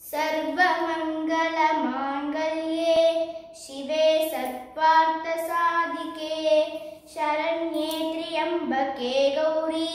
सर्वमङ्गलमाङ्गल्ये शिवे सर्वार्थसाधिके शरण्ये त्र्यम्बके गौरी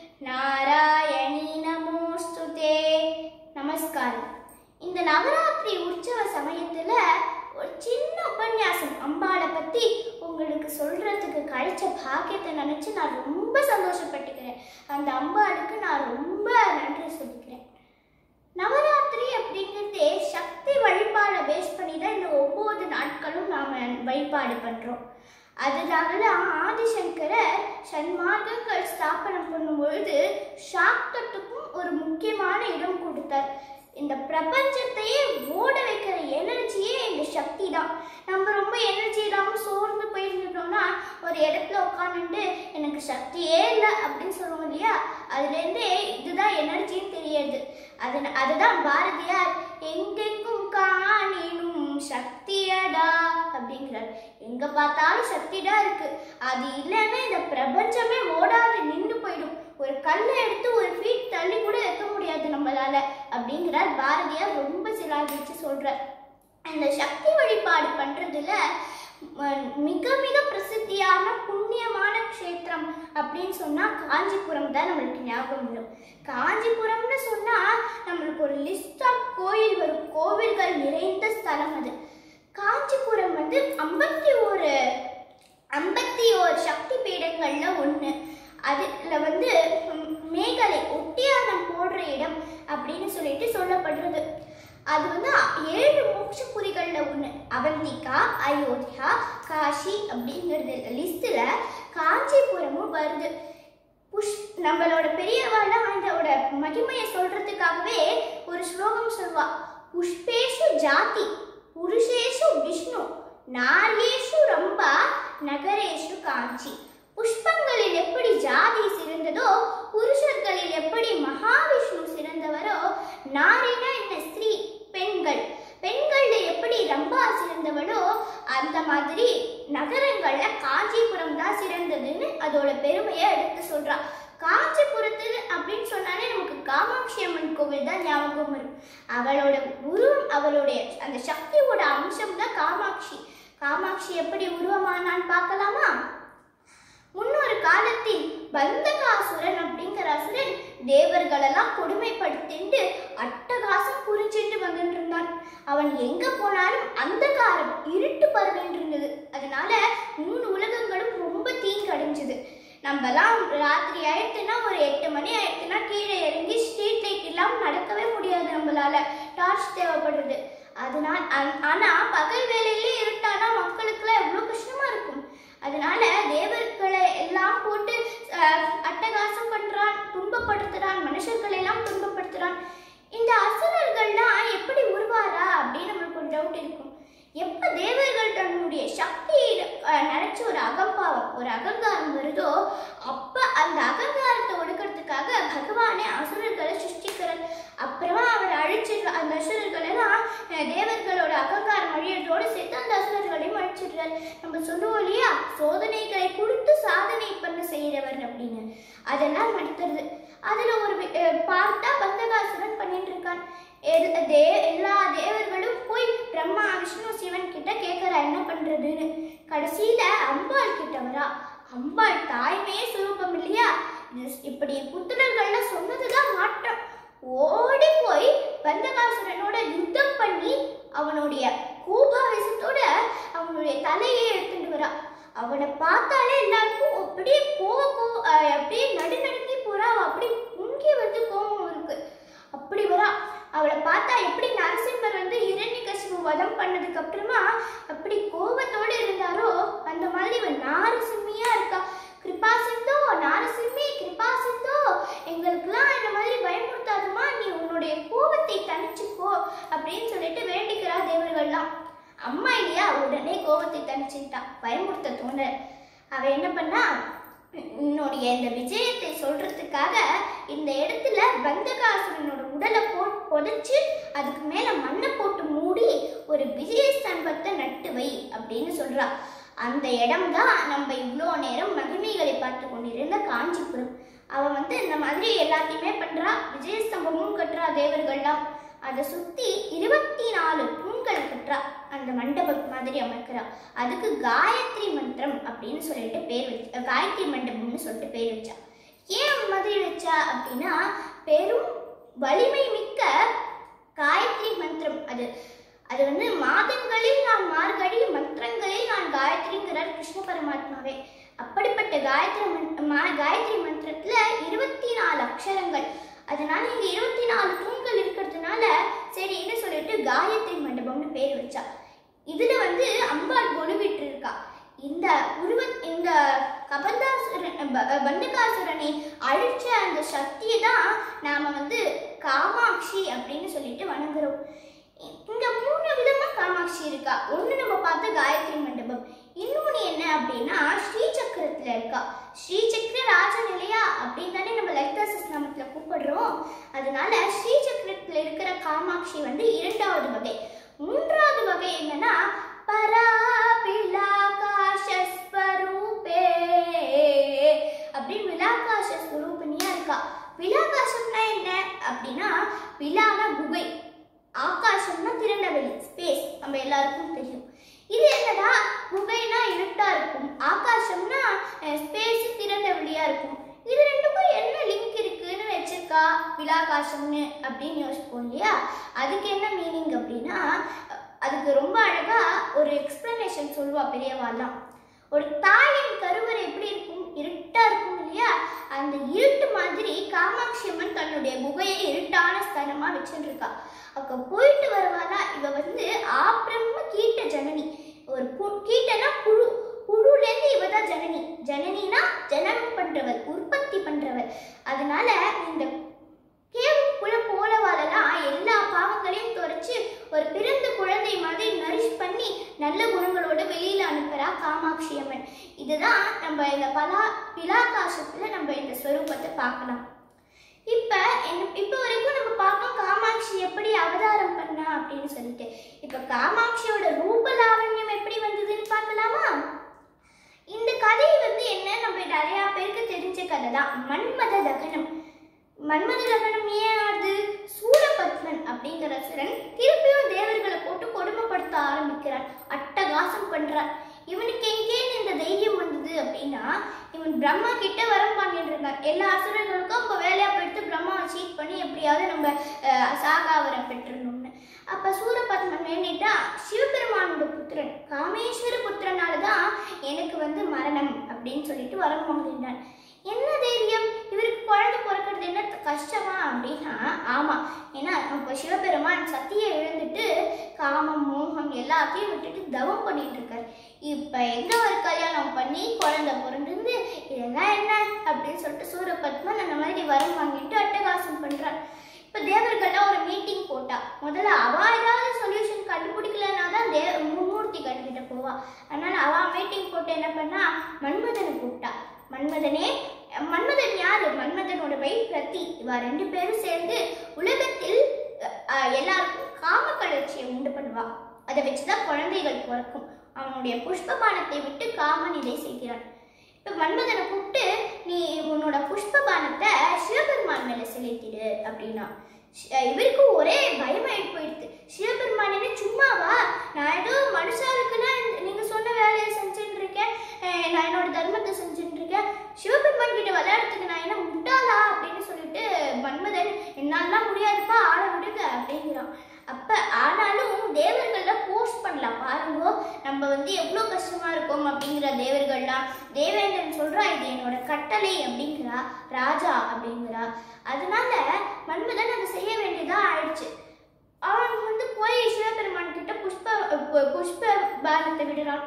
நாராயணி நமோஸ்துதே நமஸ்காரம் இந்த நவராத்திரி உற்சவ சமயத்துல ஒரு சின்ன உபன்யாசம் அம்பாளை பத்தி உங்களுக்கு சொல்றதுக்கு கிடைச்ச பாக்கியத்தை நினைச்சு நான் ரொம்ப சந்தோஷப்பட்டுக்கிறேன் அந்த அம்பாளுக்கு நான் ரொம்ப நன்றி சொல்லிக்கிறேன் நவராத்திரி அப்படிங்கிறதே சக்தி வழிபாடை பேஸ் பண்ணி தான் இந்த ஒவ்வொரு நாட்களும் நாம வழிபாடு பண்றோம் அதனால தான் ஆதிசங்கரர் சன்மார்க்கங்கள் ஸ்தாபனம் பண்ணும் பொழுது சாக்தத்துக்கும் ஒரு முக்கியமான இடம் கொடுத்தார் இந்த பிரபஞ்சத்தையே ஓட வைக்கிற எனர்ஜியே இந்த சக்தி தான் நம்ம ரொம்ப எனர்ஜி இல்லாமல் சோர்ந்து போயிருந்துட்டோம்னா ஒரு இடத்துல உட்காந்துட்டு எனக்கு சக்தியே இல்லை அப்படின்னு சொல்லுவோம் இல்லையா அதுலேருந்தே இதுதான் எனர்ஜின்னு தெரியுது அது அதுதான் பாரதியார் எங்கெங்கும் காணினும் சக்தியடா அப்படிங்கிறார் எங்க பார்த்தாலும் சக்திடா இருக்கு அது இல்லைன்னா இந்த பிரபஞ்சமே ஓடாது நின்று போயிடும் ஒரு கல்லை எடுத்து ஒரு ஃபீட் தள்ளி கூட வைக்க முடியாது நம்மளால அப்படிங்கிறார் பாரதியார் ரொம்ப சிலாகிச்சு சொல்றார் அந்த சக்தி வழிபாடு பண்றதுல ம- மிக மிக பிரசித்தியான புண்ணியமான க்ஷேத்திரம் அப்படின்னு சொன்னா காஞ்சிபுரம் தான் நம்மளுக்கு ஞாபகம் வரும் காஞ்சிபுரம்னு சொன்னா நம்மளுக்கு ஒரு லிஸ்ட் ஆஃப் கோயில் வரும் கோவில்கள் நிறைந்த ஸ்தலம் அது காஞ்சிபுரம் வந்து ஐம்பத்தி ஒரு ஐம்பத்தி ஒரு சக்தி பீடங்கள்ல ஒன்று அதுல வந்து ம், மேகலை ஒட்டியானம் போடுற இடம் அப்படின்னு சொல்லிட்டு சொல்லப்படுறது அது வந்து ஏழு மோட்சபுரிகள்ல ஒன்று அவந்திகா அயோத்தியா காஷி அப்படிங்கிறது லிஸ்ட்ல காஞ்சிபுரமும் வருது புஷ் நம்மளோட பெரியவாள்லாம் அதோட மகிமையை சொல்றதுக்காகவே ஒரு ஸ்லோகம் சொல்வா புஷ்பேஷு ஜாதி புருஷேஷு விஷ்ணு நாரியேஷு ரம்பா நகரேஷு காஞ்சி புஷ்பங்களில் எப்படி ஜாதி சிறந்ததோ புருஷர்களில் எப்படி மகாவிஷ்ணு சிறந்தவரோ நாரினா என்ன ஸ்திரீ பெண்கள் பெண்கள்ல எப்படி ரம்பா சிறந்தவளோ அந்த மாதிரி நகரங்கள்ல காஞ்சிபுரம் தான் சிறந்ததுன்னு அதோட பெருமையை எடுத்து சொல்றா காஞ்சிபுரத்தில் அப்படின்னு சொன்னாலே நமக்கு காமாட்சி அம்மன் கோவில் தான் ஞாபகம் வரும் அவளோட உருவம் அவளுடைய அந்த சக்தியோட அம்சம் தான் காமாட்சி காமாட்சி எப்படி உருவமானான்னு பார்க்கலாமா முன்னொரு காலத்தில் பந்தகாசுரன் அப்படிங்கிற அசுரன் தேவர்களெல்லாம் கொடுமைப்படுத்திட்டு அட்டகாசம் புரிஞ்சுட்டு வந்துட்டு இருந்தான் அவன் எங்க போனாலும் அந்தகாரம் இருட்டு பரவிட்டு இருந்தது அதனால மூணு உலகங்களும் ரொம்ப தீங்கடைஞ்சது நம்மலாம் ராத்திரி ஆயிடுச்சுன்னா ஒரு எட்டு மணி ஆயிடுச்சுன்னா கீழே இறங்கி ஸ்ட்ரீட் லைட் இல்லாமல் நடக்கவே முடியாது நம்மளால டார்ச் தேவைப்படுறது அதனால் ஆ- ஆனா பகல் வேலையிலே இருட்டானா மக்களுக்குலாம் எவ்வளோ கஷ்டமா இருக்கும் அதனால தேவர்களை எல்லாம் போட்டு அஹ், அட்டகாசம் பண்றான் துன்பப்படுத்துறான் மனுஷர்களை எல்லாம் துன்பப்படுத்துறான் இந்த அசுரர்கள்லாம் எப்படி உருவாரா அப்படின்னு நம்மளுக்கு ஒரு டவுட் இருக்கும் எப்ப தேவர்கள் தன்னுடைய சக்தி நினைச்சு ஒரு அகம்பாவம் ஒரு அகங்காரம் வருதோ அப்ப அந்த அகங்காரத்தை ஒடுக்கிறதுக்காக பகவானே அசுரர்களை சிருஷ்டிக்கிறார் அப்புறமா அவர் அழிச்சிடுற அந்த அசுரர்கள் எல்லாம் அஹ், தேவர்களோட அகங்காரம் அழியறதோடு சேர்த்து அந்த அசுரர்களையும் அழிச்சிடுறார் நம்ம சொல்லுவோம் இல்லையா சோதனைகளை கொடுத்து சாதனை பண்ண செய்கிறவர் அப்படின்னு அதெல்லாம் நடத்துறது அதுல ஒரு வி- அஹ், பார்த்தா பந்தகாசுரன் பண்ணிட்டு இருக்கான் எல்- தே- எல்லா தேவர்களும் போய் பிரம்மா விஷ்ணு சிவன் கிட்ட கேட்கறா என்ன பண்றதுன்னு கடைசியில அம்பாள் கிட்ட வரா அம்பாள் தாய்மையே சுரூபம் இல்லையா இது இப்படி புத்திரர்கள்ல சொன்னதுதான் மாற்றம் ஓடி போய் பந்தகாசுரனோட யுத்தம் பண்ணி அவனுடைய கோபாவேசத்தோட அவனுடைய தலையை எடுத்துட்டு வரா அவனை பார்த்தாலே எல்லாருக்கும் அப்படியே கோவம் அப்படியே நடுநடுங்கி போறா அவ அப்படியே முங்கி வந்து கோபம் இருக்கு அப்படி வரா அவளை பார்த்தா எப்படி நரசிம்மர் வந்து இரண்யகசிபு வதம் பண்ணதுக்கு அப்புறமா அப்படி கோபத்தோட இருந்தாரோ அந்த மாதிரி இவன் நாரசிம்மியா இருக்கா கிருபா சிந்தோ நாரசிம்மி கிருபா சிந்தோ எங்களுக்கெல்லாம் இந்த மாதிரி பயமுறுத்தாதமா நீ உன்னுடைய கோபத்தை தணிச்சுக்கோ அப்படின்னு சொல்லிட்டு வேண்டிக்கிறா தேவர்கள்லாம் அம்மா இல்லையா உடனே கோபத்தை தணிச்சுட்டா பயமுறுத்த தோண அவ என்ன பண்ணா உன்னுடைய இந்த விஜயத்தை சொல்றதுக்காக இந்த இடத்துல பந்தகாசுரனோட உடலை போ புதைச்சு அதுக்கு மேல மண்ணை போட்டு மூடி ஒரு விஜய ஸ்தம்பத்தை நட்டு வை அப்படின்னு சொல்றா அந்த இடம் தான் நம்ம இவ்வளோ நேரம் மகிமைகளை பார்த்து கொண்டிருந்த காஞ்சிபுரம் அவ வந்து இந்த மாதிரி எல்லாத்தையுமே பண்றா விஜயஸ்தம்பமும் கட்டுறா தேவர்கள்லாம் அதை சுத்தி இருபத்தி நாலு தூண்கள் கட்டுறா அந்த மண்டபம் மாதிரி அமைக்கிறா அதுக்கு காயத்ரி மந்திரம் அப்படின்னு சொல்லிட்டு பேர் வச்சு காயத்ரி மண்டபம்னு சொல்லிட்டு பேர் வச்சா ஏன் அந்த மாதிரி வச்சா அப்படின்னா பெரும் வலிமை மிக்க காயத்ரி மந்திரம் அது அது வந்து மாதங்களில் நான் மார்கழி மந்திரங்களில் நான் காயத்ரிங்கிறார் கிருஷ்ண பரமாத்மாவே அப்படிப்பட்ட காயத்ரி மந்த்- மா- காயத்ரி மந்திரத்துல இருபத்தி நாலு அக்ஷரங்கள் அதனால இங்க இருபத்தி நாலு தூண்கள் இருக்கிறதுனால சரி என்ன சொல்லிட்டு காயத்ரி மண்டபம்னு பேர் வச்சா இதுல வந்து அம்பாள் கொலுவிட்டு இருக்கா இந்த உருவ இந்த கபந்தாசுரன் ப- பந்தகாசுரனை அழிச்ச அந்த சக்தியை தான் நாம வந்து காமாட்சி அப்படின்னு சொல்லிட்டு வணங்குறோம் இ- இங்க மூணு விதமா காமாட்சி இருக்கா ஒண்ணு நம்ம பார்த்த காயத்ரி மண்டபம் இன்னொன்னு என்ன அப்படின்னா ஸ்ரீசக்கரத்துல இருக்கா ஸ்ரீசக்கர ராஜநிலையா அப்படின்னு தானே நம்ம லலிதா நாமத்துல கூப்பிடுறோம் அதனால ஸ்ரீசக்கரத்துல இருக்கிற காமாட்சி வந்து இரண்டாவது வகை மூன்றாவது வகை என்னன்னா பராபிலாகாசஸ்வரூபே அப்படின்னு விலாகாச ஸ்வரூபிணியா இருக்கா விலாகாசம்னா என்ன அப்படின்னா விலான குகை ஆகாசம்னா திறந்த வெளி ஸ்பேஸ் நம்ம எல்லாருக்கும் தெரியும் இது என்னடா குகைனா இருட்டா இருக்கும் ஆகாசம்னா ஸ்பேஸ் திறந்த வெளியா இருக்கும் இது ரெண்டுக்கும் என்ன லிங்க் இருக்குன்னு வச்சிருக்கா விலாகாசம்னு அப்படின்னு யோசிப்போம் இல்லையா அதுக்கு என்ன மீனிங் அப்படின்னா அஹ், அதுக்கு ரொம்ப அழகா ஒரு எக்ஸ்பிளனேஷன் சொல்லுவா பெரியவாலாம் ஒரு தாயின் கருவறை எப்படி இருக்கும் இருட்டா இருக்கும் இல்லையா அந்த இருட்டு மாதிரி காமாட்சி அம்மன் தன்னுடைய குகையை இருட்டான ஸ்தலமா வச்சுருக்கா அங்க போயிட்டு வருவாளா இவ வந்து ஆப்ரம்ம கீட்ட ஜனனி ஒரு பு- கீட்டனா புழு புழுலேருந்து இவ தான் ஜனனி ஜனனினா ஜனனம் பண்றவள் உற்பத்தி பண்றவள் அதனால இந்த கேவுக்குள்ள போலவாலெல்லாம் எல்லா பாவங்களையும் துரைச்சு ஒரு பிறந்த குழந்தை மாதிரி நரிஷ் பண்ணி நல்ல குணங்களோட வெளியில அனுப்புறா காமாட்சி அம்மன் இதுதான் நம்ம இந்த பலா பிலாகாசத்துல நம்ம இந்த ஸ்வரூபத்தை பார்க்கலாம் இப்ப என்ன- இப்ப வரைக்கும் நம்ம பார்த்தோம் காமாட்சி எப்படி அவதாரம் பண்ணா அப்படின்னு சொல்லிட்டு இப்ப காமாட்சியோட ரூப லாவண்யம் எப்படி வந்ததுன்னு பார்க்கலாமா இந்த கதை வந்து என்ன நம்ம நிறைய பேருக்கு தெரிஞ்ச கதை தான் மன்மத தகனம் மன்மத தகனம் ஏன் ஆகுது சூரபத்மன் அப்படிங்கிற சிறன் திருப்பியும் தேவர்களை போட்டு கொடுமைப்படுத்த ஆரம்பிக்கிறான் அட்டகாசம் பண்றான் இவனுக்கு எங்கேருந்து இந்த தைரியம் வந்தது அப்படின்னா இவன் பிரம்மா கிட்ட வரம் பண்ணிட்டு இருந்தான் எல்லா அசுரர்களுக்கும் இப்போ வேலையா போயிட்டு பிரம்மாவை சீட் பண்ணி எப்படியாவது நம்ம அஹ், சாகாவரம் பெற்றுடணும்னு அப்ப சூரபத்மன் வேண்டிட்டா சிவபெருமானோட புத்திரன் காமேஸ்வர புத்திரனால தான் எனக்கு வந்து மரணம் அப்படின்னு சொல்லிட்டு வரம் வாங்கினான் என்ன தைரியம் இவருக்கு குழந்தை பிறக்கிறது என்ன கஷ்டமா அப்படின்னா ஆமா ஏன்னா இப்போ சிவபெருமான் சத்தியை இழந்துட்டு காமம் மோகம் எல்லாத்தையும் விட்டுட்டு தவம் பண்ணிட்டு இருக்காரு இப்ப எங்க ஒரு கல்யாணம் பண்ணி குழந்தை பிறந்து இதெல்லாம் என்ன அப்படின்னு சொல்லிட்டு சூரபத்மன் அந்த மாதிரி வரம் வாங்கிட்டு அட்டகாசம் பண்றார் இப்ப தேவர்கள்லாம் ஒரு மீட்டிங் போட்டா முதல்ல அவ ஏதாவது சொல்யூஷன் கண்டுபிடிக்கலன்னா தான் தே மும்மூர்த்தி கிட்ட போவா அதனால அவ மீட்டிங் போட்டு என்ன பண்ணா மன்மதனை கூப்பிட்டா மன்மதனே மன்மதன் யாரு மன்மதனோட வயிறு பிரதி இவ ரெண்டு பேரும் சேர்ந்து உலகத்தில் அஹ், எல்லாருக்கும் காம கலர்ச்சியை உண்டு பண்ணுவா அதை வச்சுதான் குழந்தைகள் பிறக்கும் அவனுடைய புஷ்பபானத்தை விட்டு காமன் இதை செய்கிறான் இப்ப மன்மதனை கூப்பிட்டு நீ உன்னோட புஷ்பபானத்தை சிவபெருமான் மேல செலுத்திடு அப்படின்னா ஷ்- இவருக்கு ஒரே பயமாயிட்டு போயிடுது சிவபெருமான் என்ன சும்மாவா நான் ஏதோ மனுஷாளுக்குன்னா நீங்க சொன்ன வேலையை செஞ்சுட்டு இருக்கேன் அஹ் நான் என்னோட தர்மத்தை செஞ்சுட்டு இருக்கேன் சிவபெருமான் கிட்ட விளையாடுறதுக்கு நான் என்ன முட்டாளா அப்படின்னு சொல்லிட்டு மன்மதன் என்னாலாம் முடியாதுப்பா ஆள விடுங்க அப்படிங்கிறான் அப்ப ஆனாலும் தேவர்கள்லாம் போஸ்ட் பண்ணலாம் பாருங்க நம்ம வந்து எவ்வளோ கஷ்டமா இருக்கோம் அப்படிங்கிற தேவர்கள்லாம் தேவேந்திரன் சொல்றா இது என்னோட கட்டளை அப்படிங்கிறா ராஜா அப்படிங்கிறா அதனால மன்மதன் அதை செய்ய வேண்டியதா ஆயிடுச்சு அவன் வந்து போய் சிவபெருமான் கிட்ட புஷ்ப பு- புஷ்ப பானத்தை விடுறான்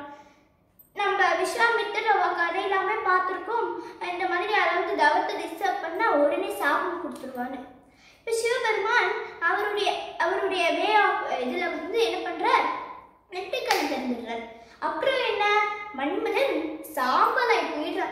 நம்ம விஸ்வாமித்தர் அவ கதையெல்லாமே பார்த்துருக்கோம் இந்த மாதிரி யாராவது தவத்தை டிஸ்டர்ப் பண்ணா உடனே சாபம் கொடுத்துருவான்னு இப்போ சிவபெருமான் அவருடைய அவருடைய வே ஆஃப் இதில் வந்து என்ன பண்றார் நெட்டுக்கல் திறந்துடுறார் அப்புறம் என்ன மன்மதன் சாம்பலாய் போயிடுறார்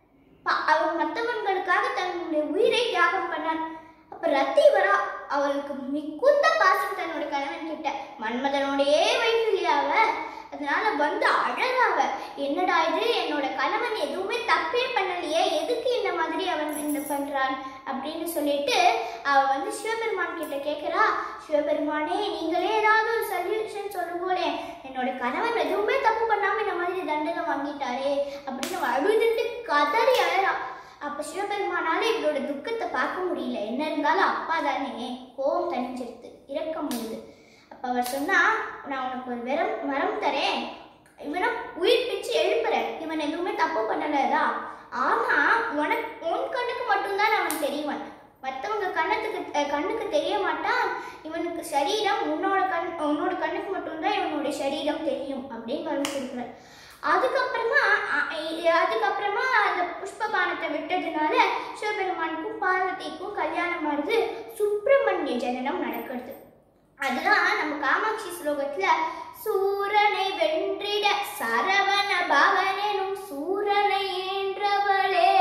ப- அவன் மற்றவங்களுக்காக தன்னுடைய உயிரை தியாகம் பண்ணான் அப்ப ரத்தி வரா அவளுக்கு மிகுந்த பாசம் தன்னோட கணவன் கிட்ட மன்மதனோடையே வயிற்றுலையா அவ அதனால வந்து அழகாவ என்னடா இது என்னோட கணவன் எதுவுமே தப்பே பண்ணலையே எதுக்கு இந்த மாதிரி அவன் இந்த பண்றான் அப்படின்னு சொல்லிட்டு அவ வந்து சிவபெருமான் கிட்ட கேட்கிறா சிவபெருமானே நீங்களே ஏதாவது ஒரு சொல்யூஷன் சொல்லுங்களே என்னோட கணவன் எதுவுமே தப்பு பண்ணாம இந்த மாதிரி தண்டனை வாங்கிட்டாரே அப்படின்னு அழுதுட்டு கதறி அழறா அப்ப சிவபெருமானால இவளோட துக்கத்தை பார்க்க முடியல என்ன இருந்தாலும் அப்பா தானே கோவம் தணிஞ்சிருது இரக்கம் வருது அப்ப அவர் சொன்னா நான் உனக்கு ஒரு வெறம் மரம் தரேன் இவனை உயிர் பிச்சு எழுப்புறேன் இவன் எதுவுமே தப்பு பண்ணலதா ஆனா உனக்கு உன் கண்ணுக்கு மட்டும்தான் அவன் தெரியவன் மற்றவங்க கண்ணத்துக்கு அஹ், கண்ணுக்கு தெரிய மாட்டான் இவனுக்கு சரீரம் உன்னோட கண் உன்னோட கண்ணுக்கு மட்டும்தான் இவனோட சரீரம் தெரியும் அப்படின்னு வரம் கொடுக்குறார் அதுக்கப்புறமா அ- இ- அதுக்கப்புறமா அந்த புஷ்பபானத்தை விட்டதுனால சிவபெருமானுக்கும் பார்வதிக்கும் கல்யாணம் ஆகுது சுப்பிரமணிய ஜனனம் நடக்கிறது அதுதான் நம்ம காமாட்சி ஸ்லோகத்துல சூரனை வென்றிட சரவண பவனெனும் சூரனை ஏன்றவளே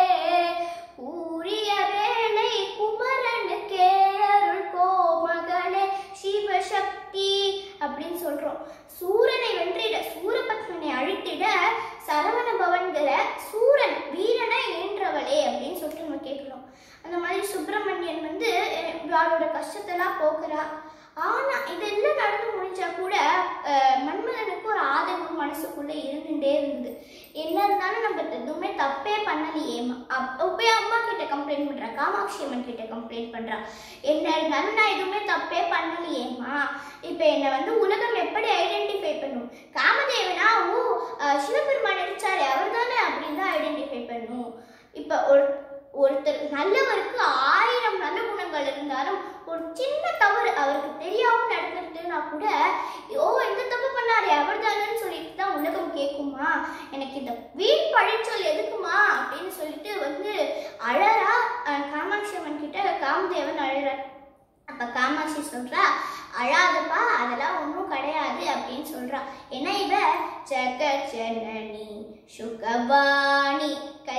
கூறிய வேளை குமரனுக்கே அருள் கோமகளே சிவசக்தி அப்படின்னு சொல்றோம் சூரனை வென்றிட சூரபத்மனை அழித்திட சரவண பவன்கிற சூரன் வீரனை ஏன்றவளே அப்படின்னு சொல்லிட்டு நம்ம கேட்கிறோம் அந்த மாதிரி சுப்பிரமணியன் வந்து அஹ், இவளோட கஷ்டத்தெல்லாம் போக்குறா ஆனா இதெல்லாம் நடந்து முடிஞ்சா கூட அஹ், மன்மதனுக்கு ஒரு ஆதங்கம் மனசுக்குள்ள இருந்துட்டே இருந்தது என்ன இருந்தாலும் நம்ம எதுவுமே தப்பே பண்ணலையேம்மா அப்போ போய் அம்மா கிட்ட கம்ப்ளைண்ட் பண்றா காமாட்சி அம்மன் கிட்ட கம்ப்ளைண்ட் பண்றா என்ன இருந்தாலும் நான் எதுவுமே தப்பே பண்ணலையேம்மா இப்போ என்னை வந்து உலகம் எப்படி ஐடென்டிஃபை பண்ணும் காமதேவனா ஓ அஹ், சிவபெருமான் நடிச்சாரு அவர் தானே அப்படின்னு தான் ஐடென்டிஃபை பண்ணும் இப்போ ஒரு ஒருத்தர் நல்லவருக்கு ஆயிரம் நல்ல குணங்கள் இருந்தாலும் ஒரு சின்ன தவறு அவருக்கு தெரியாம நடந்துட்டுனா கூட ஓ இந்த தப்பு பண்ணாரு அவர் தானேன்னு சொல்லிட்டு தான் உலகம் கேட்குமா எனக்கு இந்த வீண் பழிச்சொல் எதுக்குமா அப்படின்னு சொல்லிட்டு வந்து அழறா அஹ், காமாட்சி அம்மன் கிட்ட காமதேவன் அழறார் அப்ப காமாட்சி சொல்றா அழாதப்பா அதெல்லாம் ஒன்றும் கிடையாது அப்படின்னு சொல்றா ஏன்னா இவ ஜெகஜனனி சுகவாணி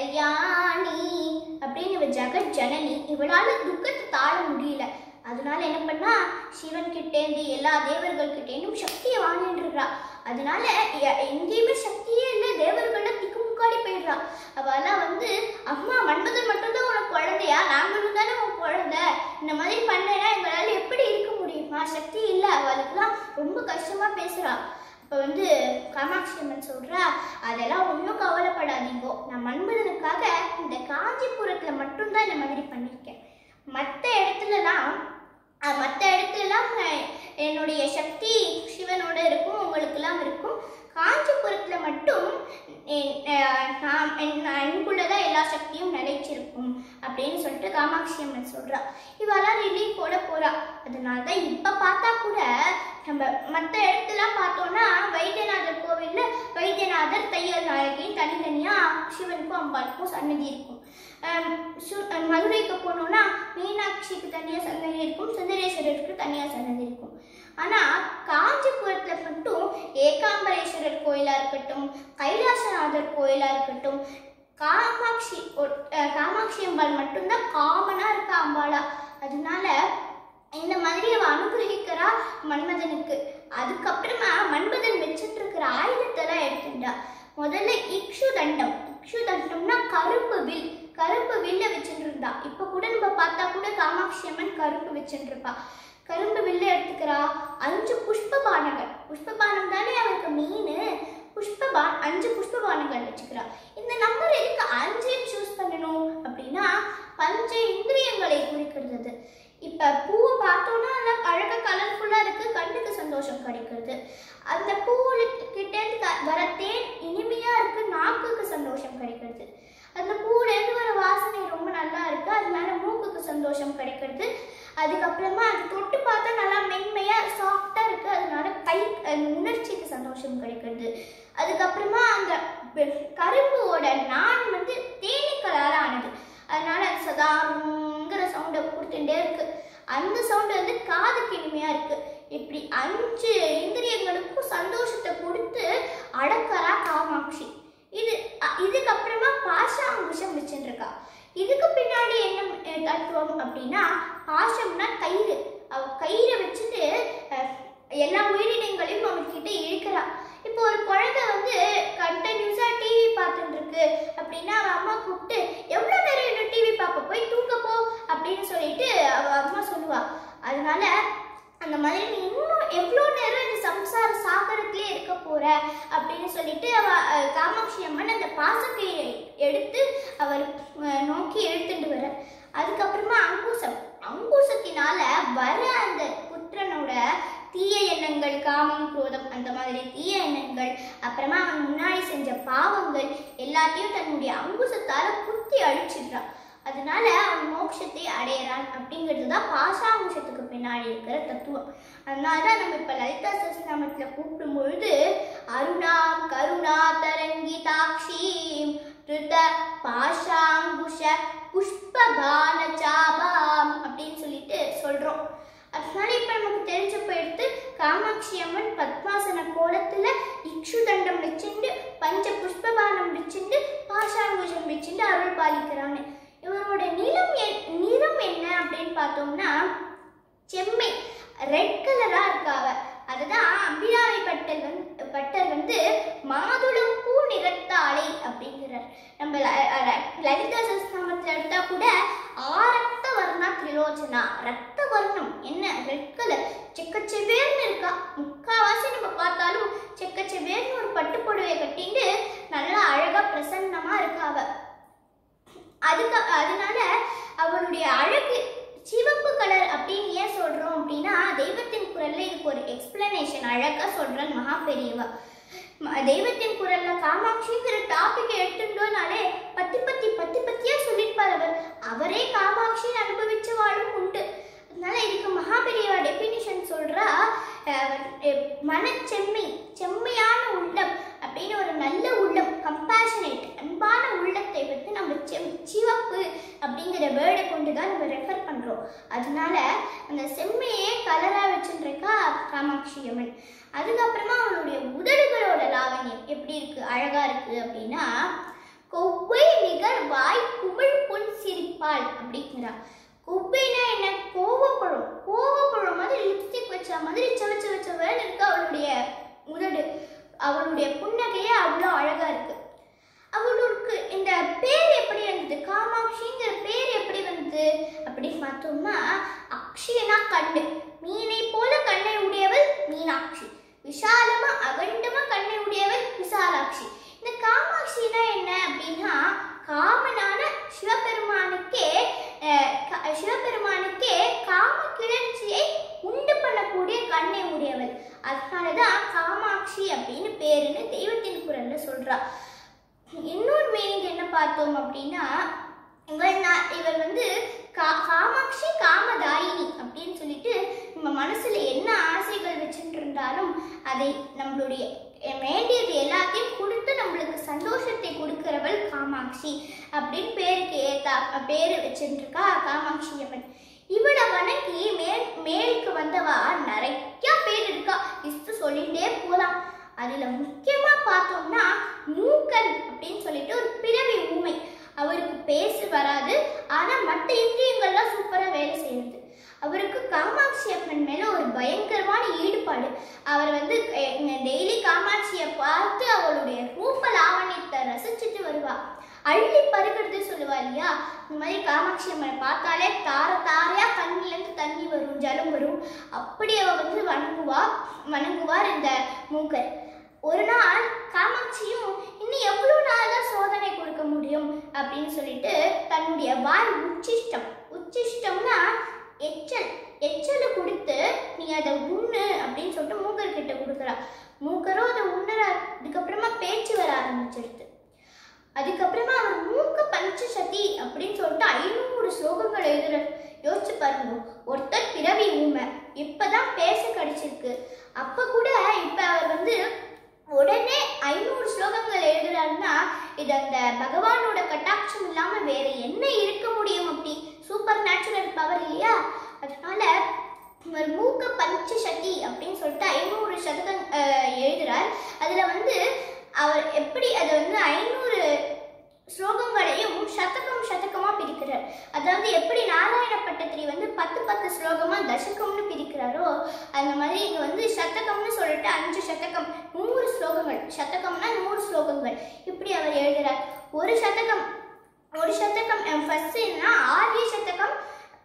கல்யாணி அப்படின்னு இவ ஜெகத் ஜனனி இவளால துக்கத்தை தாழ முடியல அதனால என்ன பண்ணா சிவன் கிட்டேந்து எல்லா தேவர்கள் கிட்டேந்தும் சக்தியை வாங்கிட்டு இருக்கா அதனால எ- எங்கேயுமே சக்தியே இல்லை தேவர்கள்ல திக்குமுக்காடி போயிடுறா அவெல்லாம் வந்து அம்மா மன்மதன் மட்டும்தான் உனக்கு குழந்தையா நாங்களும் தானே உன் குழந்தை இந்த மாதிரி பண்ணேன்னா எங்களால எப்படி இருக்க முடியுமா சக்தி இல்லை அவளுக்குலாம் ரொம்ப கஷ்டமா பேசுறா இப்போ வந்து காமாட்சி அம்மன் சொல்றா அதெல்லாம் ஒன்றும் கவலைப்படாதீங்கோ நான் மன்மதனுக்காக இந்த காஞ்சிபுரத்துல மட்டும்தான் இந்த மாதிரி பண்ணியிருக்கேன் மற்ற இடத்துலலாம் மற்ற இடத்துலலாம் அஹ், என்னுடைய சக்தி சிவனோட இருக்கும் உங்களுக்கெல்லாம் இருக்கும் காஞ்சிபுரத்துல மட்டும் என்- அஹ், நான் என்- எனக்குள்ளதான் எல்லா சக்தியும் நிலைச்சிருக்கும் அப்படின்னு சொல்லிட்டு காமாட்சி அம்மன் சொல்றா இவெல்லாம் ரிலீஃப் போட போறா அதனால தான் இப்ப பார்த்தா கூட நம்ம மற்ற இடத்துலாம் பார்த்தோம்னா வைத்தியநாதர் கோவில்ல வைத்தியநாதர் தையல் நாயகி தனித்தனியா சிவனுக்கும் அம்பாளுக்கும் சன்னதி இருக்கும் ஆம், சு- அஹ் மதுரைக்கு போனோம்னா மீனாட்சிக்கு தனியாக சன்னதி இருக்கும் சுந்தரேஸ்வரருக்கு தனியாக சன்னதி இருக்கும் ஆனால் காஞ்சிபுரத்தில் மட்டும் ஏகாம்பரேஸ்வரர் கோயிலாக இருக்கட்டும் கைலாசநாதர் கோயிலாக இருக்கட்டும் காமாட்சி ஒ- அஹ் காமாட்சி அம்பாள் மட்டும்தான் காமனாக இருக்கா அம்பாளா அதனால இந்த மாதிரி அவ அனுகிரகிக்கிறா மன்மதனுக்கு அதுக்கப்புறமா மன்மதன் வச்சுட்டு இருக்கிற ஆயுதத்தெல்லாம் எடுத்துட்டா முதல்ல இக்ஷு தண்டம் இக்ஷு தண்டம்னா கருப்பு வில் கருப்பு வில்ல வச்சுட்டு இருந்தா இப்ப கூட நம்ம பார்த்தா கூட காமாட்சி அம்மன் கருப்பு வச்சுட்டு இருப்பா கரும்பு வில்ல எடுத்துக்கிறா அஞ்சு புஷ்ப பானங்கள் புஷ்ப பானம் தானே அவருக்கு மீன் புஷ்பபா அஞ்சு புஷ்ப பானங்கள் வச்சுக்கிறா இந்த நம்பர் எதுக்கு அஞ்சுன்னு சூஸ் பண்ணணும் அப்படின்னா பஞ்ச இந்திரியங்களை குறிக்கிறது அது. இப்ப பூவை பார்த்தோம்னா நல்லா அழகா கலர்ஃபுல்லா இருக்கு கண்ணுக்கு சந்தோஷம் கிடைக்கிறது அந்த பூவுல கிட்ட இருந்து க- வர தேன் இனிமையா இருக்கு நாக்குக்கு சந்தோஷம் கிடைக்கிறது அந்த பூவுல இருந்து வர வாசனை ரொம்ப நல்லா இருக்கு அதனால மூக்குக்கு சந்தோஷம் கிடைக்கிறது அதுக்கப்புறமா அது தொட்டு பார்த்தா நல்லா மென்மையா சாஃப்டா இருக்கு அதனால கை அந்த உணர்ச்சிக்கு சந்தோஷம் கிடைக்கிறது அதுக்கப்புறமா அந்த வெ- கரும்போட நான் வந்து தேனீக்களால ஆனது அதனால அது சதாங்கிற சவுண்டை கொடுத்துட்டே இருக்கு அந்த சவுண்ட் வந்து காதுக்கு இனிமையா இருக்கு இப்படி அஞ்சு இந்திரியங்களுக்கும் சந்தோஷத்தை கொடுத்து அடக்கறா காமாட்சி இது அ- இதுக்கப்புறமா பாஷாங்குஷம் வச்சுருக்கா இதுக்கு பின்னாடி என்ன அஹ், தத்துவம் அப்படின்னா பாஷம்னா கயிறு அவ கயிறை வச்சுட்டு அஹ், எல்லா உயிரினங்களையும் அவர்கிட்ட இழுக்கிறா இப்போ ஒரு அதனால அந்த மாதிரி நீ இன்னும் எவ்வளோ நேரம் இந்த சம்சார சாகரத்திலே இருக்க போற அப்படின்னு சொல்லிட்டு அவ அஹ், காமாட்சி அம்மன் அந்த பாசக்கையை எடுத்து அவர் அஹ், நோக்கி இழுத்துட்டு வர அதுக்கப்புறமா அங்குசம் அங்குசத்தினால வர அந்த புத்திரனோட தீய எண்ணங்கள் காமம் குரோதம் அந்த மாதிரி தீய எண்ணங்கள் அப்புறமா அவன் முன்னாடி செஞ்ச பாவங்கள் எல்லாத்தையும் தன்னுடைய அங்குசத்தால குத்தி அழிச்சிடுறான் அதனால அவன் மோட்சத்தை அடையிறான் அப்படிங்கிறது தான் பாசாங்குஷத்துக்கு பின்னாடி இருக்கிற தத்துவம் அதனால தான் நம்ம இப்ப லலிதா சஸ்நாமத்துல கூப்பிடும் பொழுது அருணாம் கருணா தரங்கி தாக்ஷீம் திருத பாஷாங்குஷ புஷ்பபான சாபாம் அப்படின்னு சொல்லிட்டு சொல்றோம் அதனால இப்ப நமக்கு தெரிஞ்ச போயிடுத்து காமாட்சி அம்மன் பத்மாசன கோலத்துல இக்ஷு தண்டம் வச்சுண்டு பஞ்ச புஷ்பபானம் வச்சுண்டு பாஷாங்குஷம் வச்சுண்டு அருள் பாலிக்கிறான்னு இவரோட நிலம் எ- நிறம் என்ன அப்படின்னு பார்த்தோம்னா செம்மை ரெட் கலரா இருக்காவ அதுதான் அம்பிராமி பட்டர் வந்து பட்டர் வந்து மாதுளம் பூ நிறத்தாளை அப்படிங்கிறார் நம்ம ல- ல- லலிதா சஸ்நாமத்தில் எடுத்தா கூட ஆரக்த வர்ணா திரிலோச்சனா ரத்த வர்ணம் என்ன ரெட் கலர் செக்கச்செவேர்னு இருக்கா முக்காவாசி நம்ம பார்த்தாலும் செக்கச்செவேர்னு ஒரு பட்டு புடவை கட்டிட்டு நல்லா அழகா பிரசன்னமா இருக்கா அவ அதுக்கு அதனால அவளுடைய அழகு சிவப்பு கலர் அப்படின்னு ஏன் சொல்றோம் அப்படின்னா தெய்வத்தின் குரல்ல இதுக்கு ஒரு எக்ஸ்பிளனேஷன் அழகா சொல்றான் மகா பெரியவா ம- தெய்வத்தின் குரல்ல காமாட்சிங்கிற டாபிக் எடுத்துட்டோம்னாலே பத்தி பத்தி பத்தி பத்தியா சொல்லியிருப்பார் அவர் அவரே காமாட்சின்னு அனுபவிச்சவாளும் உண்டு அதனால இதுக்கு மகா பெரியவா டெபினிஷன் சொல்றா அஹ், அஹ், மனச்செம்மை செம்மையான உள்ளம் அப்படின்னு ஒரு நல்ல உள்ளம் கம்பேஷனேட் அன்பான உள்ளத்தை வந்து நம்ம செம் சிவப்பு அப்படிங்கிற வேர்டை கொண்டு தான் நம்ம ரெஃபர் பண்றோம் அதனால அந்த செம்மையே கலரா வச்சுருக்கா காமாட்சி அம்மன் அதுக்கப்புறமா அவனுடைய உதடுகளோட லாவண்யம் எப்படி இருக்கு அழகா இருக்கு அப்படின்னா கொவ்வை நிகர் வாய் குமிழ் பொன் சிரிப்பாள் அப்படிங்கிறா கொவ்வைனா என்ன கோவப்பழம் கோவப்பழம் மாதிரி லிப்ஸ்டிக் வச்ச மாதிரி செவ செவ செவன்னு இருக்கு அவளுடைய உதடு அவளுடைய புன்னகையே அவ்வளோ அழகா இருக்கு அவளுக்கு இந்த பேர் எப்படி வந்தது காமாட்சிங்கிற பேர் எப்படி வந்தது அப்படின்னு பார்த்தோம்னா அக்ஷயனா கண்ணு மீனை போல கண்ணை உடையவள் மீனாட்சி விஷாலமா அகண்டமா கண்ணை உடையவள் விசாலாட்சி இந்த காமாட்சினா என்ன அப்படின்னா காமனான சிவபெருமானுக்கே அஹ், க- சிவபெருமானுக்கே காம கிளர்ச்சியை உண்டு பண்ணக்கூடிய கண்ணை உடையவள் அதனாலதான் காமாட்சி அப்படின்னு பேருன்னு தெய்வத்தின் குரல்ல சொல்றா இன்னொரு மீனிங் என்ன பார்த்தோம் அப்படின்னா இவர் நான் இவர் வந்து கா காமாட்சி காமதாயினி அப்படின்னு சொல்லிட்டு நம்ம மனசுல என்ன ஆசைகள் வச்சுட்டு இருந்தாலும் அதை நம்மளுடைய வேண்டியது எல்லாத்தையும் கொடுத்து நம்மளுக்கு சந்தோஷத்தை கொடுக்கிறவள் காமாட்சி அப்படின்னு பேருக்கு ஏத்தா பேரு வச்சுட்டு இருக்கா காமாட்சி அம்மன் இவளை வணங்கி மேல் மேலுக்கு வந்தவா நிறைய பேர் இருக்கா லிஸ்ட் சொல்லிட்டே போலாம் அதுல முக்கியமா பார்த்தோம்னா மூக்கன் அப்படின்னு சொல்லிட்டு ஒரு பிறவி ஊமை அவருக்கு பேச வராது ஆனா மற்ற இந்திரியங்கள்லாம் சூப்பரா வேலை செய்யுது அவருக்கு காமாட்சி அம்மன் மேல ஒரு பயங்கரமான ஈடுபாடு அவர் வந்து டெய்லி காமாட்சியை பார்த்து அவளுடைய ரூப லாவண்யத்தை ரசிச்சுட்டு வருவா அள்ளி பருகிறது சொல்லுவா இல்லையா இந்த மாதிரி காமாட்சி அம்மனை பார்த்தாலே தார தாரையா கண்ணுல இருந்து தண்ணி வரும் ஜலம் வரும் அப்படி அவ வந்து வணங்குவா வணங்குவார் இந்த மூக்கர் ஒரு நாள் காமாட்சியும் இன்னும் எவ்வளோ நாள் தான் சோதனை கொடுக்க முடியும் அப்படின்னு சொல்லிட்டு தன்னுடைய வாய் உச்சிஷ்டம் உச்சிஷ்டம்னா எச்சல் எச்சலை கொடுத்து நீ அதை உண்ணு அப்படின்னு சொல்லிட்டு மூக்கர் கிட்ட கொடுக்குறா மூக்கரும் அதை உண்ணுறார் அதுக்கப்புறமா பேச்சு வர ஆரம்பிச்சிருது அதுக்கப்புறமா அவர் மூக்க பஞ்சசதி அப்படின்னு சொல்லிட்டு ஐநூறு ஸ்லோகங்கள் எழுதுறார் யோசிச்சு பாருங்க ஒருத்தர் பிறவி ஊமை இப்பதான் பேச கிடைச்சிருக்கு அப்ப கூட இப்ப அவர் வந்து உடனே ஐநூறு ஸ்லோகங்கள் எழுதுறாருன்னா இது அந்த பகவானோட கட்டாட்சம் இல்லாம வேற என்ன இருக்க முடியும் அப்படி சூப்பர் நேச்சுரல் பவர் இல்லையா அதனால இவர் மூக்க பஞ்சசதி அப்படின்னு சொல்லிட்டு ஐநூறு சதகம் அஹ், எழுதுறார் அதுல வந்து அவர் எப்படி அது வந்து ஐநூறு ஸ்லோகங்களையும் சதகம் சதகமா பிரிக்கிறார் அதாவது எப்படி நாராயண பட்டத்திரி வந்து பத்து பத்து ஸ்லோகமா தசகம்னு பிரிக்கிறாரோ அந்த மாதிரி இங்க வந்து சதகம்னு சொல்லிட்டு அஞ்சு சதகம் நூறு ஸ்லோகங்கள் சதகம்னா நூறு ஸ்லோகங்கள் இப்படி அவர் எழுதுறார் ஒரு சதகம் ஒரு சதகம் ஃபர்ஸ்ட்னா ஆரிய சதகம்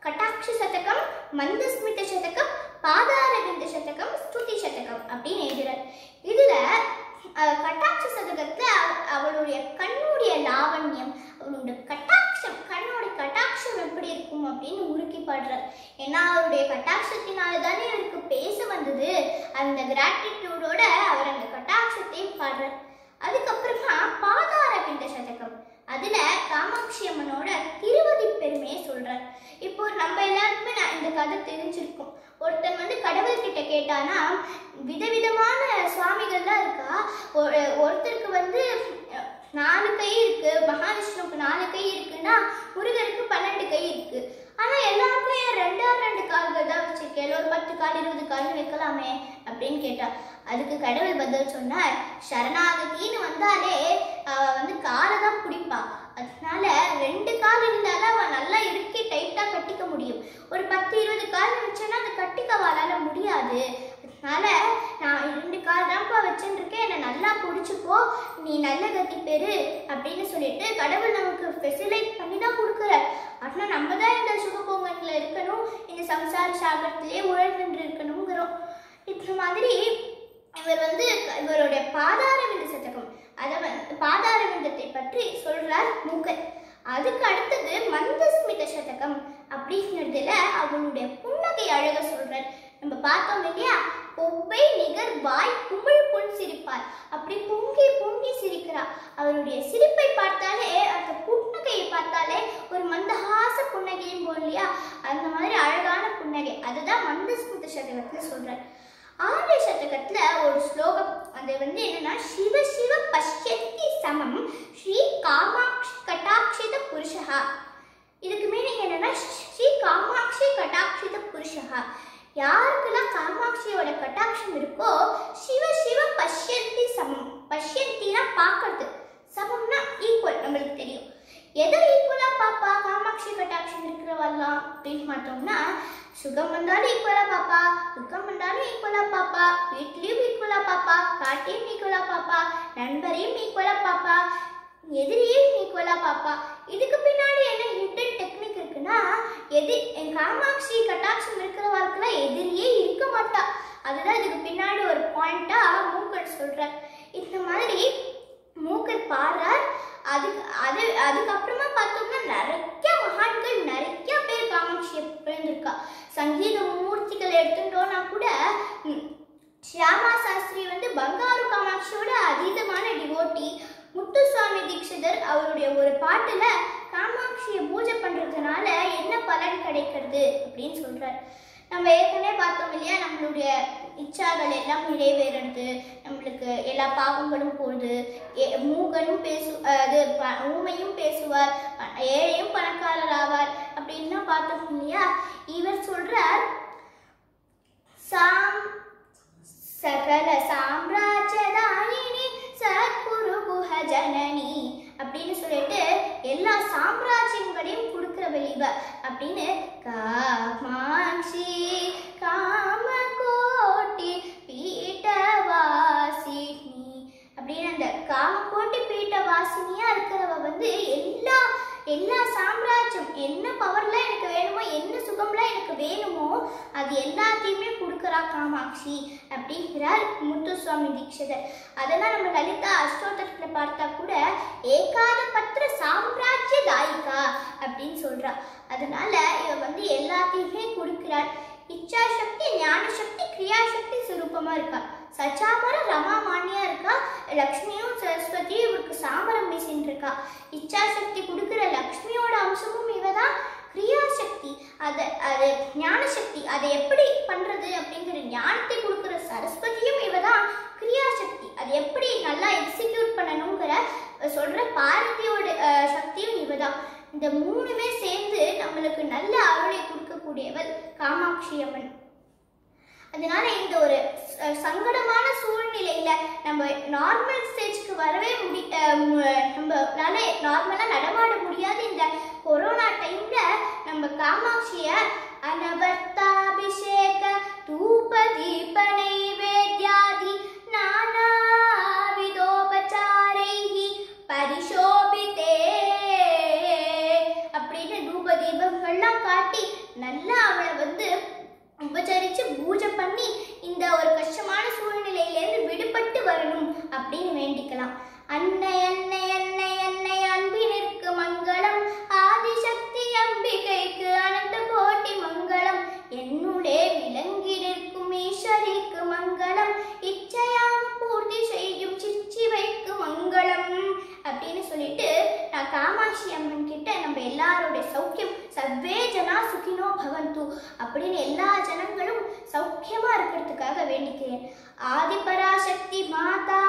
கட்டாட்ச சதகம் மந்தஸ்மித சதகம் பாதாரவிந்த சதகம் ஸ்துதி சதகம் அப்படின்னு எழுதுறார் இதுல அஹ், கட்டாட்ச சதகத்துல அவ- அவளுடைய கண்ணுடைய லாவண்யம் அவளுடைய கட்டாட்சம் கண்ணுடைய கட்டாட்சம் எப்படி இருக்கும் அப்படின்னு உருக்கி பாடுறார் ஏன்னா அவருடைய கட்டாட்சத்தினால தானே அவருக்கு பேச வந்தது அந்த கிராட்டிடியூடோட அவர் அந்த கட்டாட்சத்தையும் பாடுறார் அதுக்கப்புறமா பாதாரவிந்த சதகம் அதுல காமாட்சி அம்மனோட திருவதி பெருமையை சொல்றார் இப்போ நம்ம எல்லாருக்குமே நான் இந்த கதை தெரிஞ்சிருக்கும் ஒருத்தன் வந்து கடவுள்கிட்ட கேட்டானா விதவிதமான சுவாமிகள்லாம் இருக்கா ஒரு ஒருத்தருக்கு வந்து அஹ், நாலு கை இருக்கு மகாவிஷ்ணுவுக்கு நாலு கை இருக்குன்னா முருகருக்கு பன்னெண்டு கை இருக்கு ஆனா எல்லாருக்கும் ஏன் ரெண்டா ரெண்டு கால்கள் தான் வச்சிருக்கேன் ஒரு பத்து கால் இருபது கால் வைக்கலாமே அப்படின்னு கேட்டா அதுக்கு கடவுள் பதில் சொன்னார் சரணாகதின்னு வந்தாலே அவ வந்து காலை தான் பிடிப்பா அதனால ரெண்டு கால் இருந்தாலும் அவ நல்லா இறுக்கி டைட்டா கட்டிக்க முடியும் ஒரு பத்து இருபது கால் வச்சேன்னா அதை கட்டிக்க அவளால முடியாது அதனால நான் இரண்டு கால் தான்ப்பா வச்சுருக்கேன் என்னை நல்லா பிடிச்சிக்கோ நீ நல்ல கத்தி பெறு அப்படின்னு சொல்லிட்டு கடவுள் நமக்கு ஃபெசிலைட் பண்ணி தான் கொடுக்குறார் ஆனால் நம்ம தான் இந்த சுகபோகன்ல இருக்கணும் இந்த சம்சார சாகரத்திலே உழன்று இருக்கணுங்கிறோம் இந்த மாதிரி இவர் வந்து இவருடைய பாதாரவிந்த சதகம் அதை வந்து பாதாரவிந்தத்தை பற்றி சொல்றார் மூக்கர் அதுக்கு அடுத்தது மந்தஸ்மித சதகம் அப்படிங்கிறதுல அவளுடைய புன்னகை அழக சொல்றார் நம்ம பார்த்தோம் இல்லையா கொவ்வை நிகர் வாய் குமிழ் பொன் சிரிப்பார் அப்படி பொங்கி பொங்கி சிரிக்கிறார் அவருடைய சிரிப்பை பார்த்தாலே அந்த புன்னகையை பார்த்தாலே ஒரு மந்தஹாச புன்னகையும் போல் இல்லையா அந்த மாதிரி அழகான புன்னகை அதுதான் மந்தஸ்மித சதகத்துல சொல்றார் ஆரிய சதகத்துல ஒரு ஸ்லோகம் அது வந்து என்னன்னா சிவ சிவ பஷ்யத்தி சமம் ஸ்ரீ காமாட்சி கட்டாட்சித புருஷா இதுக்கு மீனிங் என்னன்னா ஸ்ரீ காமாட்சி கட்டாட்சித புருஷா யாருக்கெல்லாம் காமாட்சியோட கட்டாட்சம் இருக்கோ சிவ சிவ பஷ்யந்தி சமம் பஷ்யந்தினா பார்க்கறது சமம்னா ஈக்குவல் நம்மளுக்கு தெரியும் எதை ஈக்குவலா பாப்பா காமாட்சி கட்டாட்சம் இருக்கிறவெல்லாம் அப்படின்னு பார்த்தோம்னா சுகம் வந்தாலும் ஈக்குவலா பாப்பா துக்கம் வந்தாலும் ஈக்குவலா பாப்பா வீட்லயும் ஈக்குவலா பாப்பா காட்டையும் ஈக்குவலா பாப்பா நண்பரையும் ஈக்குவலா பாப்பா எதிரியும் ஈக்குவலா பாப்பா இதுக்கு பின்னாடி என்ன ஹிடன் டெக்னிக் இருக்குன்னா எதி என் காமாட்சி கட்டாட்சம் இருக்கிற வாழ்க்கையில எதிரியே இருக்க மாட்டா அதுதான் இதுக்கு பின்னாடி ஒரு பாயிண்டா மூக்கர் சொல்றார் இந்த மாதிரி மூக்கர் பாடுறார் அதுக்கு அது அதுக்கப்புறமா பார்த்தோம்னா நிறைய மகான்கள் நிறைய பேர் காமாட்சியை பிறந்திருக்கா சங்கீத மூர்த்திகள் எடுத்துட்டோம்னா கூட ம், ஷியாமா சாஸ்திரி வந்து பங்காரு காமாட்சியோட அதீதமான டிவோட்டி முத்துசுவாமி தீட்சிதர் அவருடைய ஒரு பாட்டுல காமாட்சியை பூஜை பண்றதுனால என்ன பலன் கிடைக்கிறது அப்படின்னு சொல்றார் நம்ம ஏற்கனவே பார்த்தோம் இல்லையா நம்மளுடைய இச்சாகள் எல்லாம் நிறைவேறது நம்மளுக்கு எல்லா பாவங்களும் போகுது ஏ- மூகனும் பேசு அது ப- ஊமையும் பேசுவார் ப- ஏழையும் பணக்காரர் ஆவார் அப்படின்லாம் பார்த்தோம் இல்லையா இவர் சொல்றார் சாம் சகல சாம்ராஜ்யதாயினி சத்குரு குஹ ஜனனி அப்படின்னு சொல்லிட்டு எல்லா சாம்ராஜ்யங்களையும் கொடுக்கிறவ இவ அப்படின்னு காமாட்சி காமகோட்டி பீட்டவாசினி அப்படின்னு அந்த காமகோட்டி பீட்டவாசினியா இருக்கிறவ வந்து எல்லா எல்லா சாம்ராஜ்யம் என்ன பவர்லாம் எனக்கு வேணுமோ என்ன சுகம்லாம் எனக்கு வேணுமோ அது எல்லாத்தையுமே கொடுக்குறா காமாட்சி அப்படிங்கிறார் முத்துசுவாமி தீட்சிதர் அதெல்லாம் நம்ம லலிதா அஷ்டோத்தரத்தில் பார்த்தா கூட ஏகாத பத்திர சாம்ராஜ்ய தாயிகா அப்படின்னு சொல்றா அதனால இவ வந்து எல்லாத்தையுமே கொடுக்கிறார் இச்சா சக்தி ஞான சக்தி கிரியா சக்தி சுரூபமா இருக்கா சச்சாமர ரமா மானியா இருக்கா லக்ஷ்மியும் சரஸ்வதியும் இவருக்கு சாமரம் பேசின்னு இருக்கா இச்சா சக்தி கொடுக்கிற லக்ஷ்மியோட அம்சமும் இவதான் கிரியா சக்தி அதை அது ஞான சக்தி அதை எப்படி பண்றது அப்படிங்கிற ஞானத்தை கொடுக்கிற சரஸ்வதியும் இவதான் கிரியா சக்தி அது எப்படி நல்லா எக்ஸிக்யூட் பண்ணணுங்கிற அஹ், சொல்ற பார்வதியோட அஹ், சக்தியும் இவதான் இந்த மூணுமே சேர்ந்து நம்மளுக்கு நல்ல அருளை கொடுக்கக்கூடியவள் காமாட்சி அம்மன் அதனால இந்த ஒரு ச- சங்கடமான சூழ்நிலையில நம்ம நார்மல் ஸ்டேஜ்க்கு வரவே முடி அஹ் மு- நம்மளால நார்மலா நடமாட முடியாத இந்த கொரோனா டைம்ல நம்ம காமாட்சிய அனவர்த்தாபிஷேக தூப தீப நைவேத்யாதி நானா விதோபச்சாரைஹி பரிசோபித்தே அப்படின்னு தூப தீபங்கள்லாம் காட்டி பூஜை பண்ணி இந்த ஒரு கஷ்டமான சூழ்நிலையிலேருந்து விடுபட்டு வரணும் அப்படின்னு வேண்டிக்கலாம் அன்னை அன்னை அன்னை அன்னை அன்பினிற்கு மங்களம் ஆதிசக்தி அம்பிகைக்கு அனந்த கோட்டி மங்களம் என்னுடைய விளங்கி நிற்கும் ஈஸ்வரிக்கு மங்களம் இச்சையாம் பூர்த்தி செய்யும் சிச்சிவைக்கு மங்களம் அப்படின்னு சொல்லிட்டு நான் காமாட்சி அம்மன் கிட்ட நம்ம எல்லாருடைய சௌக்கியம் சர்வே ஜனா சுகினோ பவந்து அப்படின்னு எல்லா ஜனங்களும் சௌக்கியமா இருக்கிறதுக்காக வேண்டிக்கிறேன் ஆதிபராசக்தி மாதா